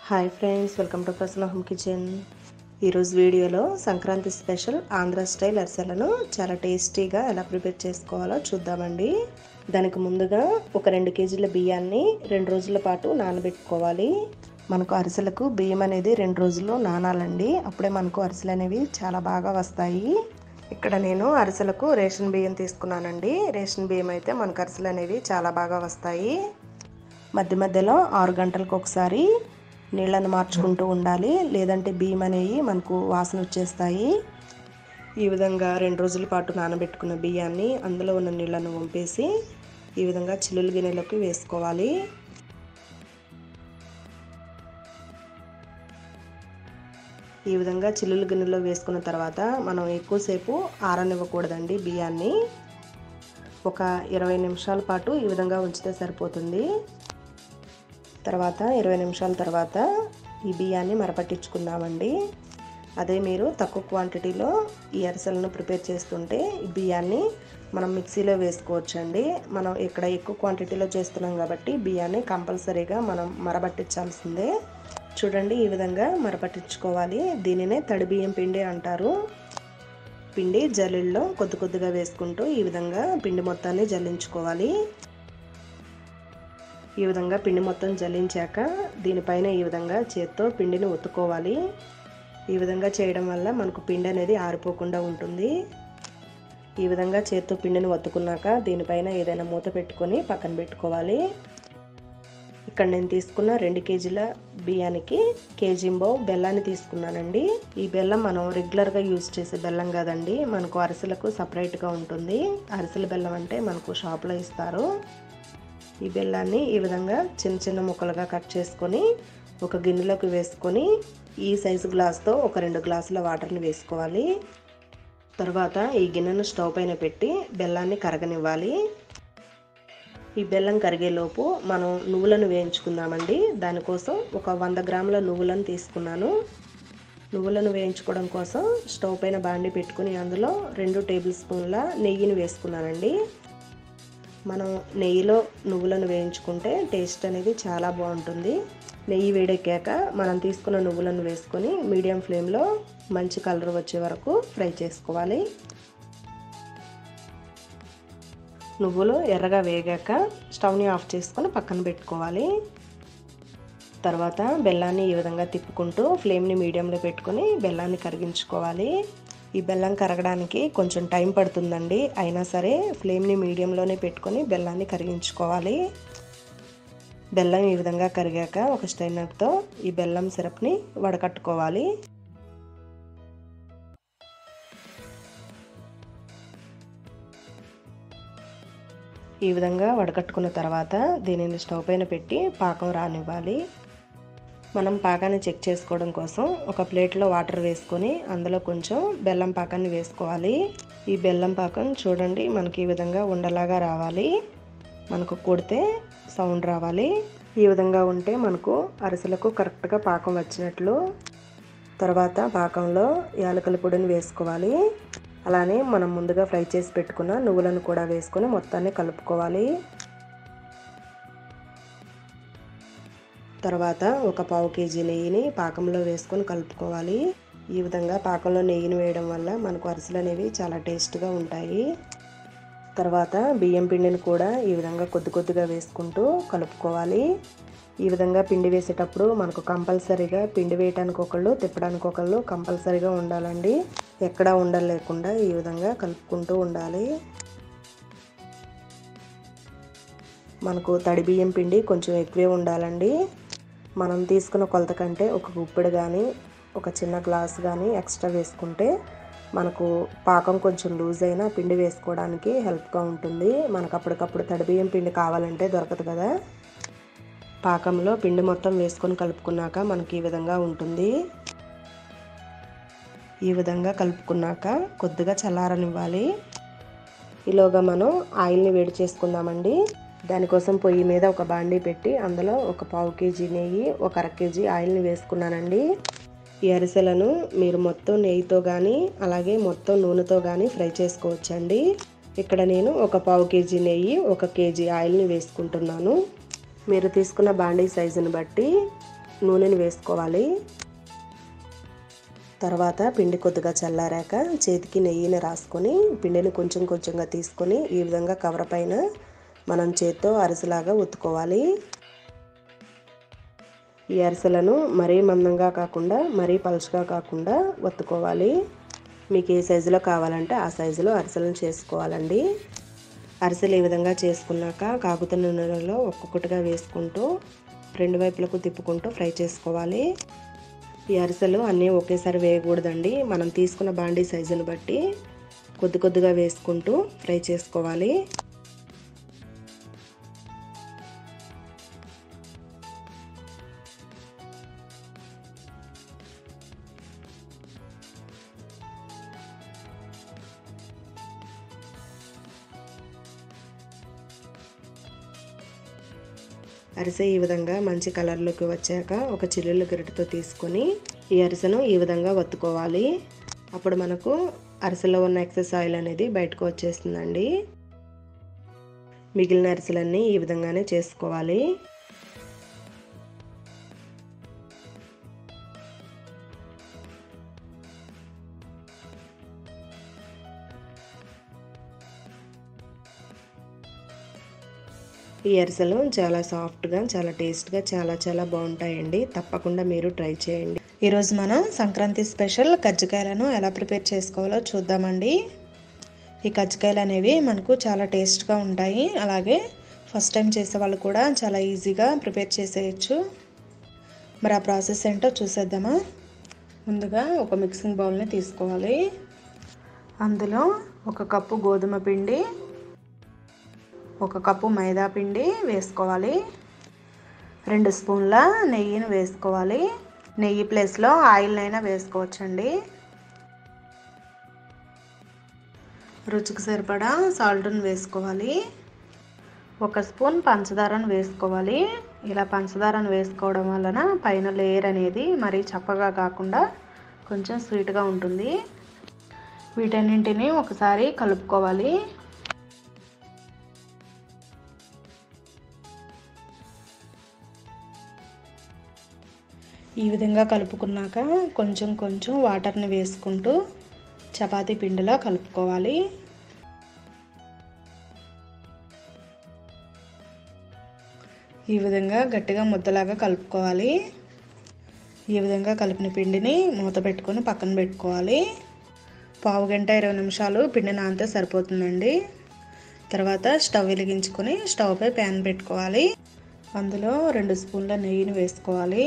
hi friends welcome to Prasanna home kitchen ఈరోజు వీడియోలో Sankranti special Andhra style అరిసెలను చాలా టేస్టీగా ఎలా ప్రిపేర్ చేసుకోవాలో చూద్దామండి దానికి ముందుగా ఒక రెండు కేజీల బియ్యాన్ని రెండు రోజుల పాటు నానబెట్టుకోవాలి మనకు అరిసెలకు బియ్యం అనేది రెండు రోజుల్లో నానాలండి అప్పుడే మనకు అరిసెలు అనేవి చాలా బాగా వస్తాయి ఇక్కడ నేను అరిసెలకు రేషన్ బియ్యం తీసుకున్నానండి రేషన్ బియ్యం అయితే మనకు అరిసెలు అనేవి చాలా బాగా వస్తాయి మధ్య మధ్యలో ఆరు గంటలకు ఒకసారి నీళ్ళను మార్చుకుంటూ ఉండాలి లేదంటే బియ్యం అనేవి మనకు వాసన వచ్చేస్తాయి ఈ విధంగా రెండు రోజుల పాటు నానబెట్టుకున్న బియ్యాన్ని అందులో ఉన్న నీళ్ళను వంపేసి ఈ విధంగా చిల్లుల గిన్నెలోకి వేసుకోవాలి ఈ విధంగా చిల్లుల గిన్నెలో వేసుకున్న తర్వాత మనం ఎక్కువసేపు ఆరనివ్వకూడదండి బియ్యాన్ని ఒక ఇరవై నిమిషాల పాటు ఈ విధంగా ఉంచితే సరిపోతుంది తర్వాత ఇరవై నిమిషాల తర్వాత ఈ బియ్యాన్ని మరపట్టించుకుందామండి అదే మీరు తక్కువ క్వాంటిటీలో ఈ అరిసెలను ప్రిపేర్ చేస్తుంటే ఈ బియ్యాన్ని మనం మిక్సీలో వేసుకోవచ్చండి మనం ఇక్కడ ఎక్కువ క్వాంటిటీలో చేస్తున్నాం కాబట్టి బియ్యాన్ని కంపల్సరీగా మనం మరబట్టించాల్సిందే చూడండి ఈ విధంగా మరపట్టించుకోవాలి దీనినే తడి బియ్యం పిండి అంటారు పిండి జల్లిల్లో కొద్ది కొద్దిగా వేసుకుంటూ ఈ విధంగా పిండి మొత్తాన్ని జల్లించుకోవాలి ఈ విధంగా పిండి మొత్తం జల్లించాక దీనిపైన ఈ విధంగా చేత్తో పిండిని ఒత్తుకోవాలి ఈ విధంగా చేయడం వల్ల మనకు పిండి అనేది ఆరిపోకుండా ఉంటుంది ఈ విధంగా చేత్తో పిండిని ఒత్తుకున్నాక దీనిపైన ఏదైనా మూత పెట్టుకొని పక్కన పెట్టుకోవాలి ఇక్కడ నేను తీసుకున్న రెండు కేజీల బియ్యానికి కేజీంబో బెల్లాన్ని తీసుకున్నానండి ఈ బెల్లం మనం రెగ్యులర్గా యూజ్ చేసే బెల్లం కాదండి మనకు అరిసెలకు సపరేట్గా ఉంటుంది అరిసెల బెల్లం అంటే మనకు షాప్లో ఇస్తారు ఈ బెల్లాన్ని ఈ విధంగా చిన్న చిన్న ముక్కలుగా కట్ చేసుకొని ఒక గిన్నెలోకి వేసుకొని ఈ సైజు గ్లాస్తో ఒక రెండు గ్లాసుల వాటర్ని వేసుకోవాలి తర్వాత ఈ గిన్నెను స్టవ్ పైన పెట్టి బెల్లాన్ని కరగనివ్వాలి ఈ బెల్లం కరిగేలోపు మనం నువ్వులను వేయించుకుందామండి దానికోసం ఒక వంద గ్రాముల నువ్వులను తీసుకున్నాను నువ్వులను వేయించుకోవడం కోసం స్టవ్ పైన బాండి పెట్టుకుని అందులో రెండు టేబుల్ స్పూన్ల నెయ్యిని వేసుకున్నానండి మనం నెయ్యిలో నువ్వులను వేయించుకుంటే టేస్ట్ అనేది చాలా బాగుంటుంది నెయ్యి వేడెక్కాక మనం తీసుకున్న నువ్వులను వేసుకొని మీడియం ఫ్లేమ్లో మంచి కలర్ వచ్చే వరకు ఫ్రై చేసుకోవాలి నువ్వులు ఎర్రగా వేగాక స్టవ్ని ఆఫ్ చేసుకొని పక్కన పెట్టుకోవాలి తర్వాత బెల్లాన్ని ఈ విధంగా తిప్పుకుంటూ ఫ్లేమ్ని మీడియంలో పెట్టుకొని బెల్లాన్ని కరిగించుకోవాలి ఈ బెల్లం కరగడానికి కొంచెం టైం పడుతుందండి అయినా సరే ఫ్లేమ్ని మీడియంలోనే పెట్టుకొని బెల్లాన్ని కరిగించుకోవాలి బెల్లం ఈ విధంగా కరిగాక ఒక స్టైనర్తో ఈ బెల్లం సిరప్ని వడకట్టుకోవాలి ఈ విధంగా వడకట్టుకున్న తర్వాత దీనిని స్టవ్ పైన పెట్టి పాకం రానివ్వాలి మనం పాకాన్ని చెక్ చేసుకోవడం కోసం ఒక ప్లేట్లో వాటర్ వేసుకొని అందులో కొంచెం బెల్లం పాకాన్ని వేసుకోవాలి ఈ బెల్లం పాకం చూడండి మనకి ఈ విధంగా ఉండలాగా రావాలి మనకు కొడితే సౌండ్ రావాలి ఈ విధంగా ఉంటే మనకు అరిసెలకు కరెక్ట్గా పాకం వచ్చినట్లు తర్వాత పాకంలో యాలకుల పొడిని వేసుకోవాలి అలానే మనం ముందుగా ఫ్రై చేసి పెట్టుకున్న నువ్వులను కూడా వేసుకొని మొత్తాన్ని కలుపుకోవాలి తర్వాత ఒక పావు కేజీ నెయ్యిని పాకంలో వేసుకొని కలుపుకోవాలి ఈ విధంగా పాకంలో నెయ్యిని వేయడం వల్ల మనకు అరిసెలు అనేవి చాలా టేస్ట్గా ఉంటాయి తర్వాత బియ్యం పిండిని కూడా ఈ విధంగా కొద్ది కొద్దిగా వేసుకుంటూ కలుపుకోవాలి ఈ విధంగా పిండి వేసేటప్పుడు మనకు కంపల్సరీగా పిండి వేయటానికి ఒకళ్ళు తిప్పడానికి ఒకళ్ళు కంపల్సరీగా ఉండాలండి ఎక్కడా ఉండలు లేకుండా ఈ విధంగా కలుపుకుంటూ ఉండాలి మనకు తడి బియ్యం పిండి కొంచెం ఎక్కువే ఉండాలండి మనం తీసుకున్న కొలత కంటే ఒక గుప్పెడు కానీ ఒక చిన్న గ్లాస్ కానీ ఎక్స్ట్రా వేసుకుంటే మనకు పాకం కొంచెం లూజ్ అయినా పిండి వేసుకోవడానికి హెల్ప్గా ఉంటుంది మనకు అప్పటికప్పుడు తడి బియ్యం పిండి కావాలంటే దొరకదు కదా పాకంలో పిండి మొత్తం వేసుకొని కలుపుకున్నాక మనకి ఈ విధంగా ఉంటుంది ఈ విధంగా కలుపుకున్నాక కొద్దిగా చల్లారనివ్వాలి ఈలోగా మనం ఆయిల్ని వేడి చేసుకుందామండి దానికోసం పొయ్యి మీద ఒక బాండీ పెట్టి అందులో ఒక పావు కేజీ నెయ్యి ఒక అర కేజీ ఆయిల్ని వేసుకున్నానండి ఈ అరిసెలను మీరు మొత్తం నెయ్యితో కానీ అలాగే మొత్తం నూనెతో కానీ ఫ్రై చేసుకోవచ్చండి ఇక్కడ నేను ఒక పావు కేజీ నెయ్యి ఒక కేజీ ఆయిల్ని వేసుకుంటున్నాను మీరు తీసుకున్న బాండీ సైజుని బట్టి నూనెని వేసుకోవాలి తర్వాత పిండి కొద్దిగా చల్లారాక చేతికి నెయ్యిని రాసుకొని పిండిని కొంచెం కొంచెంగా తీసుకొని ఈ విధంగా కవర్ పైన మనం చేత్తో అరిసెలాగా ఒత్తుకోవాలి ఈ అరిసెలను మరీ మందంగా కాకుండా మరీ పలుచగా కాకుండా ఒత్తుకోవాలి మీకు ఏ సైజులో కావాలంటే ఆ సైజులో అరిసెలను చేసుకోవాలండి అరిసెలు ఈ విధంగా చేసుకున్నాక కాగుతున్న నూనెలో ఒక్కొక్కటిగా వేసుకుంటూ రెండు వైపులకు తిప్పుకుంటూ ఫ్రై చేసుకోవాలి ఈ అరిసెలు అన్నీ ఒకేసారి వేయకూడదండి మనం తీసుకున్న బాండీ సైజుని బట్టి కొద్ది కొద్దిగా వేసుకుంటూ ఫ్రై చేసుకోవాలి అరిసె ఈ విధంగా మంచి కలర్లోకి వచ్చాక ఒక చిల్లులు గరిటతో తీసుకొని ఈ అరిసెను ఈ విధంగా వత్తుకోవాలి అప్పుడు మనకు అరిసెలో ఉన్న ఎక్సెస్ ఆయిల్ అనేది బయటకు వచ్చేస్తుందండి మిగిలిన అరిసెలన్నీ ఈ విధంగానే చేసుకోవాలి ఈ అరిసెలు చాలా సాఫ్ట్గా చాలా టేస్ట్గా చాలా చాలా బాగుంటాయండి తప్పకుండా మీరు ట్రై చేయండి ఈరోజు మనం సంక్రాంతి స్పెషల్ కజ్జికాయలను ఎలా ప్రిపేర్ చేసుకోవాలో చూద్దామండి ఈ కజ్జికాయలు అనేవి మనకు చాలా టేస్ట్గా ఉంటాయి అలాగే ఫస్ట్ టైం చేసే వాళ్ళు కూడా చాలా ఈజీగా ప్రిపేర్ చేసేయచ్చు మరి ఆ ప్రాసెస్ ఏంటో చూసేద్దామా ముందుగా ఒక మిక్సింగ్ బౌల్ని తీసుకోవాలి అందులో ఒక కప్పు గోధుమ పిండి ఒక కప్పు మైదా పిండి వేసుకోవాలి రెండు స్పూన్ల నెయ్యిని వేసుకోవాలి నెయ్యి ప్లేస్లో ఆయిల్ అయినా వేసుకోవచ్చండి రుచికి సరిపడా సాల్ట్ని వేసుకోవాలి ఒక స్పూన్ పంచదారను వేసుకోవాలి ఇలా పంచదారను వేసుకోవడం వలన పైన లేయర్ అనేది మరీ చప్పగా కాకుండా కొంచెం స్వీట్గా ఉంటుంది వీటన్నింటినీ ఒకసారి కలుపుకోవాలి ఈ విధంగా కలుపుకున్నాక కొంచెం కొంచెం వాటర్ని వేసుకుంటూ చపాతీ పిండిలో కలుపుకోవాలి ఈ విధంగా గట్టిగా ముద్దలాగా కలుపుకోవాలి ఈ విధంగా కలిపిన పిండిని మూత పెట్టుకొని పక్కన పెట్టుకోవాలి పావు గంట ఇరవై నిమిషాలు పిండి నానితే సరిపోతుందండి తర్వాత స్టవ్ వెలిగించుకొని స్టవ్పై ప్యాన్ పెట్టుకోవాలి అందులో రెండు స్పూన్ల నెయ్యిని వేసుకోవాలి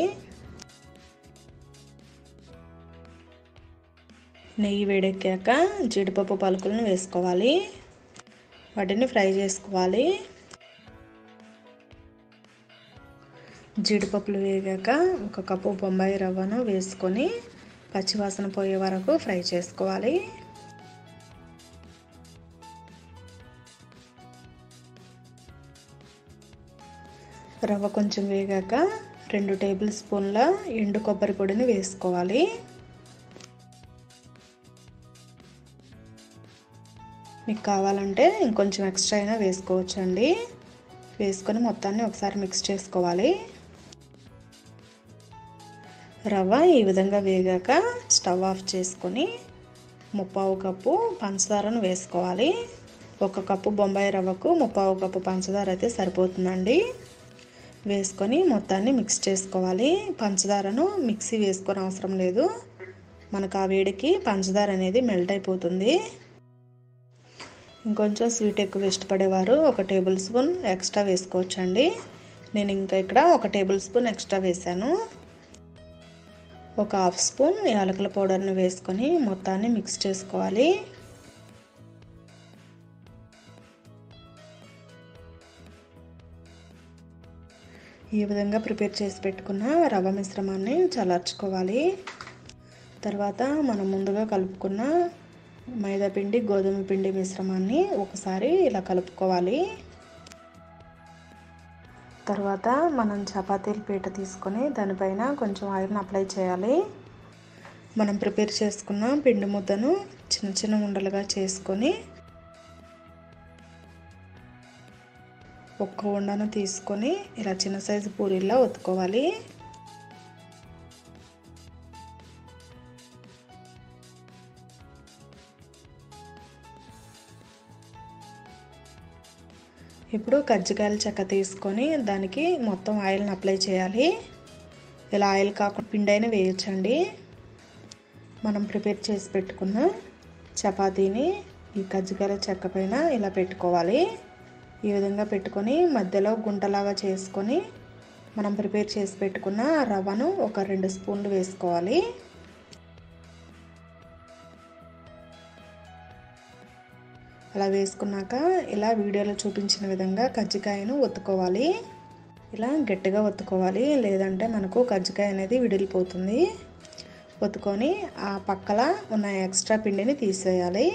నెయ్యి వేడెక్కాక జీడిపప్పు పలుకులను వేసుకోవాలి వాటిని ఫ్రై చేసుకోవాలి జీడిపప్పులు వేగాక ఒక కప్పు బొంబాయి రవ్వను వేసుకొని పచ్చివాసన పోయే వరకు ఫ్రై చేసుకోవాలి రవ్వ కొంచెం వేగాక రెండు టేబుల్ స్పూన్ల ఎండు కొబ్బరి పొడిని వేసుకోవాలి మీకు కావాలంటే ఇంకొంచెం ఎక్స్ట్రా అయినా వేసుకోవచ్చు అండి వేసుకొని మొత్తాన్ని ఒకసారి మిక్స్ చేసుకోవాలి రవ్వ ఈ విధంగా వేగాక స్టవ్ ఆఫ్ చేసుకొని ముప్పావు కప్పు పంచదారను వేసుకోవాలి ఒక కప్పు బొంబాయి రవ్వకు ముప్పావు కప్పు పంచదార అయితే సరిపోతుందండి వేసుకొని మొత్తాన్ని మిక్స్ చేసుకోవాలి పంచదారను మిక్సీ వేసుకొని అవసరం లేదు మనకు ఆ వేడికి పంచదార అనేది మెల్ట్ అయిపోతుంది ఇంకొంచెం స్వీట్ ఎక్కువ ఇష్టపడేవారు ఒక టేబుల్ స్పూన్ ఎక్స్ట్రా వేసుకోవచ్చండి నేను ఇంకా ఇక్కడ ఒక టేబుల్ స్పూన్ ఎక్స్ట్రా వేసాను ఒక హాఫ్ స్పూన్ యాలకుల పౌడర్ని వేసుకొని మొత్తాన్ని మిక్స్ చేసుకోవాలి ఈ విధంగా ప్రిపేర్ చేసి పెట్టుకున్న రవ్వ మిశ్రమాన్ని చల్లార్చుకోవాలి తర్వాత మనం ముందుగా కలుపుకున్న మైదా పిండి గోధుమ పిండి మిశ్రమాన్ని ఒకసారి ఇలా కలుపుకోవాలి తర్వాత మనం చపాతీల పీట తీసుకొని దానిపైన కొంచెం ఆయిల్ని అప్లై చేయాలి మనం ప్రిపేర్ చేసుకున్న పిండి ముద్దను చిన్న చిన్న ఉండలుగా చేసుకొని ఒక్క ఉండను తీసుకొని ఇలా చిన్న సైజు పూరీలా ఒత్తుకోవాలి ఇప్పుడు కజ్జికాయల చెక్క తీసుకొని దానికి మొత్తం ఆయిల్ని అప్లై చేయాలి ఇలా ఆయిల్ కాకుండా పిండి అయినా వేయచ్చండి మనం ప్రిపేర్ చేసి పెట్టుకున్న చపాతీని ఈ కజ్జికాయల చెక్క పైన ఇలా పెట్టుకోవాలి ఈ విధంగా పెట్టుకొని మధ్యలో గుంటలాగా చేసుకొని మనం ప్రిపేర్ చేసి పెట్టుకున్న రవ్వను ఒక రెండు స్పూన్లు వేసుకోవాలి అలా వేసుకున్నాక ఇలా వీడియోలో చూపించిన విధంగా కజ్జికాయను ఒత్తుకోవాలి ఇలా గట్టిగా ఒత్తుకోవాలి లేదంటే మనకు కజ్జికాయ అనేది విడిలిపోతుంది ఒత్తుకొని ఆ పక్కల ఉన్న ఎక్స్ట్రా పిండిని తీసేయాలి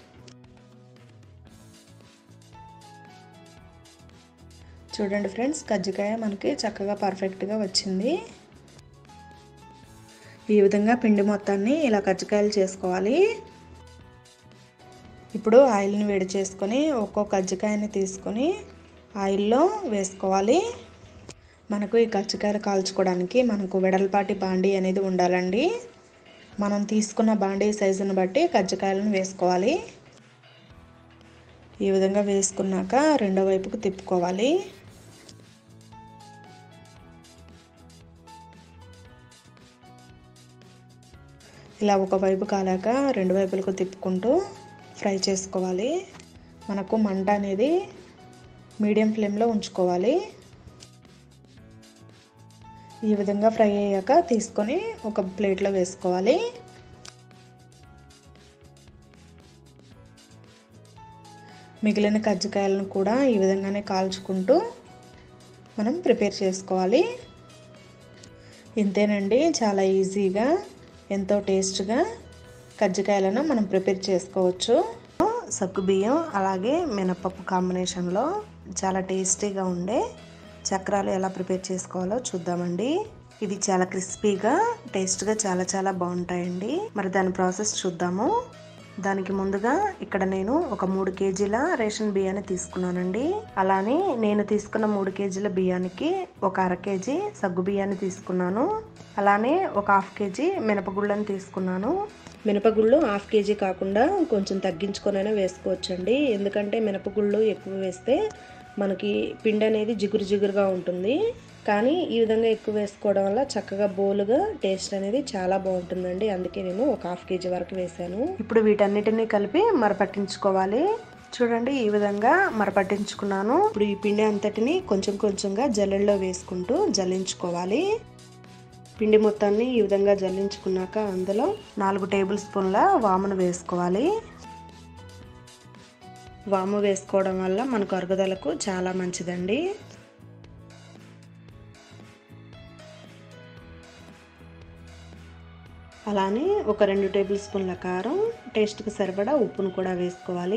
చూడండి ఫ్రెండ్స్ కజ్జికాయ మనకి చక్కగా పర్ఫెక్ట్గా వచ్చింది ఈ విధంగా పిండి మొత్తాన్ని ఇలా కజ్జికాయలు చేసుకోవాలి ఇప్పుడు ఆయిల్ని వేడి చేసుకొని ఒక్కో కజ్జికాయని తీసుకొని ఆయిల్లో వేసుకోవాలి మనకు ఈ కజ్జికాయలు కాల్చుకోవడానికి మనకు వెడల్పాటి బాండీ అనేది ఉండాలండి మనం తీసుకున్న బాండీ సైజుని బట్టి కజ్జికాయలను వేసుకోవాలి ఈ విధంగా వేసుకున్నాక రెండో వైపుకు తిప్పుకోవాలి ఇలా ఒక వైపు కాలాక రెండు వైపులకు తిప్పుకుంటూ ఫ్రై చేసుకోవాలి మనకు మంట అనేది మీడియం ఫ్లేమ్లో ఉంచుకోవాలి ఈ విధంగా ఫ్రై అయ్యాక తీసుకొని ఒక ప్లేట్లో వేసుకోవాలి మిగిలిన కజ్జికాయలను కూడా ఈ విధంగానే కాల్చుకుంటూ మనం ప్రిపేర్ చేసుకోవాలి ఇంతేనండి చాలా ఈజీగా ఎంతో టేస్ట్గా కజ్జికాయలను మనం ప్రిపేర్ చేసుకోవచ్చు సగ్గు బియ్యం అలాగే మినపప్పు కాంబినేషన్లో చాలా టేస్టీగా ఉండే చక్రాలు ఎలా ప్రిపేర్ చేసుకోవాలో చూద్దామండి ఇవి చాలా క్రిస్పీగా టేస్ట్గా చాలా చాలా బాగుంటాయండి మరి దాని ప్రాసెస్ చూద్దాము దానికి ముందుగా ఇక్కడ నేను ఒక మూడు కేజీల రేషన్ బియ్యాన్ని తీసుకున్నానండి అలానే నేను తీసుకున్న మూడు కేజీల బియ్యానికి ఒక అర కేజీ సగ్గు బియ్యాన్ని తీసుకున్నాను అలానే ఒక హాఫ్ కేజీ మినపగుళ్ళని తీసుకున్నాను మినపగుళ్ళు హాఫ్ కేజీ కాకుండా కొంచెం తగ్గించుకొనైనా వేసుకోవచ్చండి ఎందుకంటే మినపగుళ్ళు ఎక్కువ వేస్తే మనకి పిండి అనేది జిగురు జిగురుగా ఉంటుంది కానీ ఈ విధంగా ఎక్కువ వేసుకోవడం వల్ల చక్కగా బోలుగా టేస్ట్ అనేది చాలా బాగుంటుందండి అందుకే నేను ఒక హాఫ్ కేజీ వరకు వేసాను ఇప్పుడు వీటన్నిటిని కలిపి మరపట్టించుకోవాలి చూడండి ఈ విధంగా మరపట్టించుకున్నాను ఇప్పుడు ఈ పిండి అంతటిని కొంచెం కొంచెంగా జల్లెల్లో వేసుకుంటూ జల్లించుకోవాలి పిండి మొత్తాన్ని ఈ విధంగా జల్లించుకున్నాక అందులో నాలుగు టేబుల్ స్పూన్ల వామును వేసుకోవాలి వాము వేసుకోవడం వల్ల మనకు అరుగుదలకు చాలా మంచిదండి అలానే ఒక రెండు టేబుల్ స్పూన్ల కారం టేస్ట్కి సరిపడా ఉప్పును కూడా వేసుకోవాలి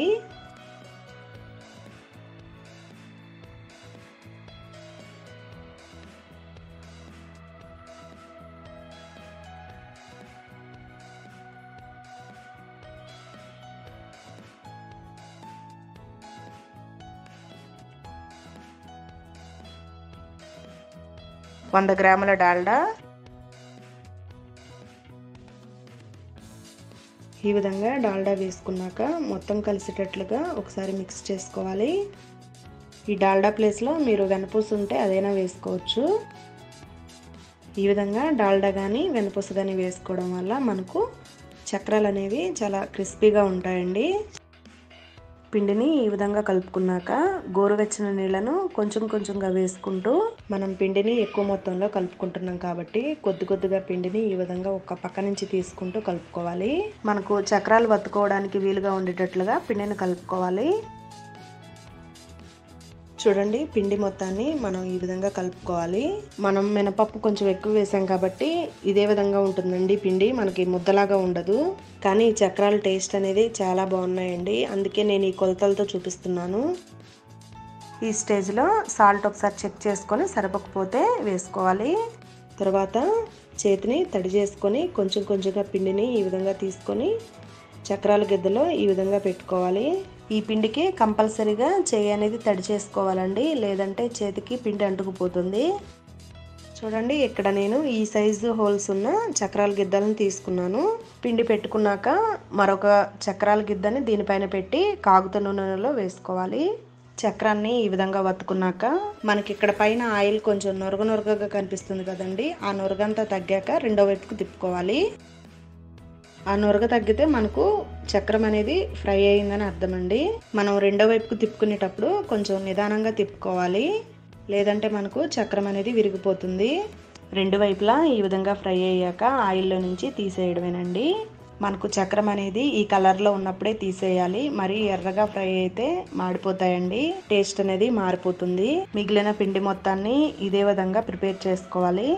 వంద గ్రాముల డాల్డా ఈ విధంగా డాల్డా వేసుకున్నాక మొత్తం కలిసేటట్లుగా ఒకసారి మిక్స్ చేసుకోవాలి ఈ డాల్డా ప్లేస్లో మీరు వెనపూస ఉంటే అదైనా వేసుకోవచ్చు ఈ విధంగా డాల్డా కానీ వెనపూస కానీ వేసుకోవడం వల్ల మనకు చక్రాలు అనేవి చాలా క్రిస్పీగా ఉంటాయండి పిండిని ఈ విధంగా కలుపుకున్నాక గోరువెచ్చని నీళ్ళను కొంచెం కొంచెంగా వేసుకుంటూ మనం పిండిని ఎక్కువ మొత్తంలో కలుపుకుంటున్నాం కాబట్టి కొద్ది కొద్దిగా పిండిని ఈ విధంగా ఒక పక్క నుంచి తీసుకుంటూ కలుపుకోవాలి మనకు చక్రాలు వత్తుకోవడానికి వీలుగా ఉండేటట్లుగా పిండిని కలుపుకోవాలి చూడండి పిండి మొత్తాన్ని మనం ఈ విధంగా కలుపుకోవాలి మనం మినపప్పు కొంచెం ఎక్కువ వేసాం కాబట్టి ఇదే విధంగా ఉంటుందండి పిండి మనకి ముద్దలాగా ఉండదు కానీ ఈ చక్రాల టేస్ట్ అనేది చాలా బాగున్నాయండి అందుకే నేను ఈ కొలతలతో చూపిస్తున్నాను ఈ స్టేజ్లో సాల్ట్ ఒకసారి చెక్ చేసుకొని సరిపోకపోతే వేసుకోవాలి తర్వాత చేతిని తడి చేసుకొని కొంచెం కొంచెంగా పిండిని ఈ విధంగా తీసుకొని చక్రాల గిద్దలో ఈ విధంగా పెట్టుకోవాలి ఈ పిండికి కంపల్సరీగా చేయి అనేది తడి చేసుకోవాలండి లేదంటే చేతికి పిండి అంటుకుపోతుంది చూడండి ఇక్కడ నేను ఈ సైజు హోల్స్ ఉన్న చక్రాల గిద్దలను తీసుకున్నాను పిండి పెట్టుకున్నాక మరొక చక్రాల గిద్దని దీనిపైన పెట్టి కాగుతున్న నూనెలో వేసుకోవాలి చక్రాన్ని ఈ విధంగా వత్తుకున్నాక మనకి ఇక్కడ పైన ఆయిల్ కొంచెం నొరగ నొరగగా కనిపిస్తుంది కదండి ఆ నొరగంతా తగ్గాక రెండో వైపుకు తిప్పుకోవాలి ఆ నొరగ తగ్గితే మనకు చక్రం అనేది ఫ్రై అయిందని అర్థం అండి మనం రెండో వైపుకు తిప్పుకునేటప్పుడు కొంచెం నిదానంగా తిప్పుకోవాలి లేదంటే మనకు చక్రం అనేది విరిగిపోతుంది రెండు వైపులా ఈ విధంగా ఫ్రై అయ్యాక ఆయిల్లో నుంచి తీసేయడమేనండి మనకు చక్రం అనేది ఈ కలర్లో ఉన్నప్పుడే తీసేయాలి మరి ఎర్రగా ఫ్రై అయితే మాడిపోతాయండి టేస్ట్ అనేది మారిపోతుంది మిగిలిన పిండి మొత్తాన్ని ఇదే విధంగా ప్రిపేర్ చేసుకోవాలి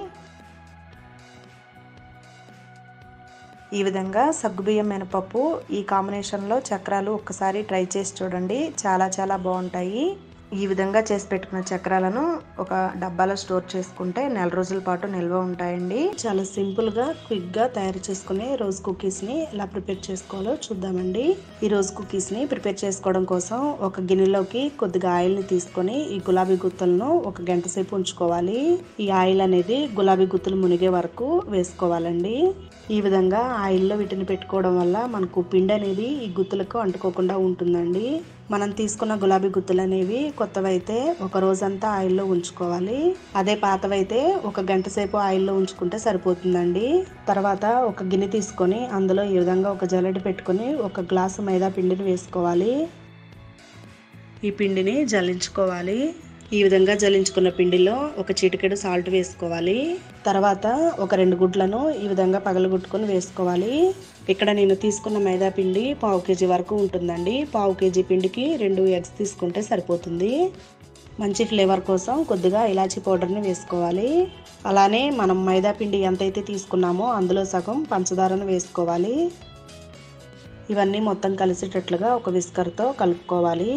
ఈ విధంగా సగ్గుబియ్యం మినపప్పు ఈ కాంబినేషన్లో చక్రాలు ఒక్కసారి ట్రై చేసి చూడండి చాలా చాలా బాగుంటాయి ఈ విధంగా చేసి పెట్టుకున్న చక్రాలను ఒక డబ్బాలో స్టోర్ చేసుకుంటే నెల రోజుల పాటు నిల్వ ఉంటాయండి చాలా సింపుల్ గా క్విక్ గా తయారు చేసుకునే రోజ్ కుకీస్ ని ఎలా ప్రిపేర్ చేసుకోవాలో చూద్దామండి ఈ రోజ్ కుకీస్ ని ప్రిపేర్ చేసుకోవడం కోసం ఒక గిన్నెలోకి కొద్దిగా ఆయిల్ ని తీసుకొని ఈ గులాబీ గుత్తులను ఒక గంట సేపు ఉంచుకోవాలి ఈ ఆయిల్ అనేది గులాబీ గుత్తులు మునిగే వరకు వేసుకోవాలండి ఈ విధంగా ఆయిల్లో వీటిని పెట్టుకోవడం వల్ల మనకు పిండి అనేది ఈ గుత్తులకు అంటుకోకుండా ఉంటుందండి మనం తీసుకున్న గులాబీ గుత్తులు అనేవి కొత్తవైతే ఒక రోజంతా ఆయిల్లో ఉంచుకోవాలి అదే పాతవైతే ఒక గంట సేపు ఆయిల్లో ఉంచుకుంటే సరిపోతుందండి తర్వాత ఒక గిన్నె తీసుకొని అందులో ఈ విధంగా ఒక జల్లెడ పెట్టుకొని ఒక గ్లాసు మైదా పిండిని వేసుకోవాలి ఈ పిండిని జల్లించుకోవాలి ఈ విధంగా జల్లించుకున్న పిండిలో ఒక చిటికెడు సాల్ట్ వేసుకోవాలి తర్వాత ఒక రెండు గుడ్లను ఈ విధంగా పగలగొట్టుకొని వేసుకోవాలి ఇక్కడ నేను తీసుకున్న మైదా పిండి పావు కేజీ వరకు ఉంటుందండి పావు కేజీ పిండికి రెండు ఎగ్స్ తీసుకుంటే సరిపోతుంది మంచి ఫ్లేవర్ కోసం కొద్దిగా ఇలాచీ పౌడర్ని వేసుకోవాలి అలానే మనం మైదా పిండి ఎంతైతే తీసుకున్నామో అందులో సగం పంచదారను వేసుకోవాలి ఇవన్నీ మొత్తం కలిసేటట్లుగా ఒక విస్కర్తో కలుపుకోవాలి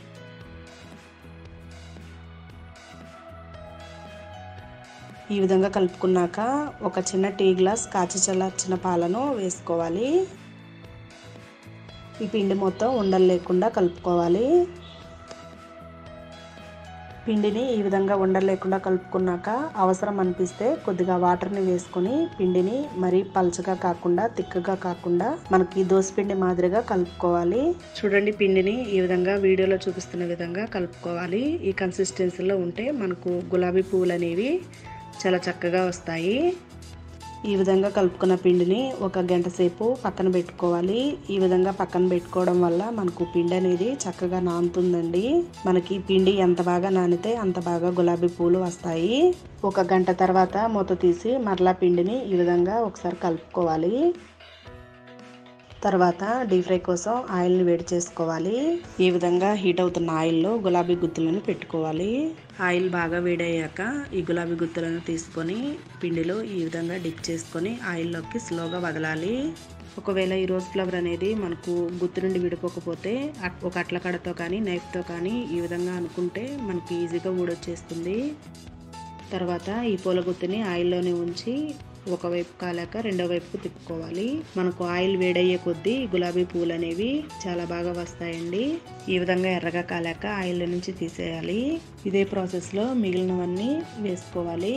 ఈ విధంగా కలుపుకున్నాక ఒక చిన్న టీ గ్లాస్ కాచి చల్లార్చిన పాలను వేసుకోవాలి ఈ పిండి మొత్తం ఉండలు లేకుండా కలుపుకోవాలి పిండిని ఈ విధంగా ఉండలు లేకుండా కలుపుకున్నాక అవసరం అనిపిస్తే కొద్దిగా వాటర్ని వేసుకొని పిండిని మరీ పలచగా కాకుండా తిక్కగా కాకుండా మనకి దోశ పిండి మాదిరిగా కలుపుకోవాలి చూడండి పిండిని ఈ విధంగా వీడియోలో చూపిస్తున్న విధంగా కలుపుకోవాలి ఈ కన్సిస్టెన్సీలో ఉంటే మనకు గులాబీ పువ్వులు అనేవి చాలా చక్కగా వస్తాయి ఈ విధంగా కలుపుకున్న పిండిని ఒక గంట సేపు పక్కన పెట్టుకోవాలి ఈ విధంగా పక్కన పెట్టుకోవడం వల్ల మనకు పిండి అనేది చక్కగా నానుతుందండి మనకి పిండి ఎంత బాగా నానితే అంత బాగా గులాబీ పూలు వస్తాయి ఒక గంట తర్వాత మూత తీసి మరలా పిండిని ఈ విధంగా ఒకసారి కలుపుకోవాలి తర్వాత డీప్ ఫ్రై కోసం ఆయిల్ని వేడి చేసుకోవాలి ఈ విధంగా హీట్ అవుతున్న ఆయిల్లో గులాబీ గుత్తులను పెట్టుకోవాలి ఆయిల్ బాగా వేడయ్యాక ఈ గులాబీ గుత్తులను తీసుకొని పిండిలో ఈ విధంగా డిప్ చేసుకొని ఆయిల్లోకి స్లోగా వదలాలి ఒకవేళ ఈ రోజ్ ఫ్లవర్ అనేది మనకు గుత్తు నుండి విడిపోకపోతే అట్- ఒక అట్ల కడతో కానీ నైఫ్తో కానీ ఈ విధంగా అనుకుంటే మనకి ఈజీగా ఊడొచ్చేస్తుంది తర్వాత ఈ పూల గుత్తిని ఆయిల్లోనే ఉంచి ఒకవైపు కాలాక రెండో వైపుకు తిప్పుకోవాలి మనకు ఆయిల్ వేడయ్యే కొద్దీ గులాబీ పూలు అనేవి చాలా బాగా వస్తాయండి ఈ విధంగా ఎర్రగా కాలాక ఆయిల్ నుంచి తీసేయాలి ఇదే ప్రాసెస్లో మిగిలినవన్నీ వేసుకోవాలి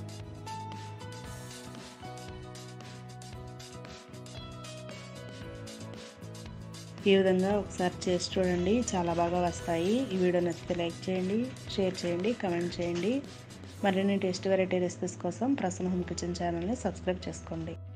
ఈ విధంగా ఒకసారి చేసి చూడండి చాలా బాగా వస్తాయి ఈ వీడియో నచ్చితే లైక్ చేయండి షేర్ చేయండి కమెంట్ చేయండి మరిన్ని టేస్ట్ వెరైటీ రెసిపీస్ కోసం ప్రసన్న హోమ్ కిచెన్ ఛానల్ని సబ్స్క్రైబ్ చేసుకోండి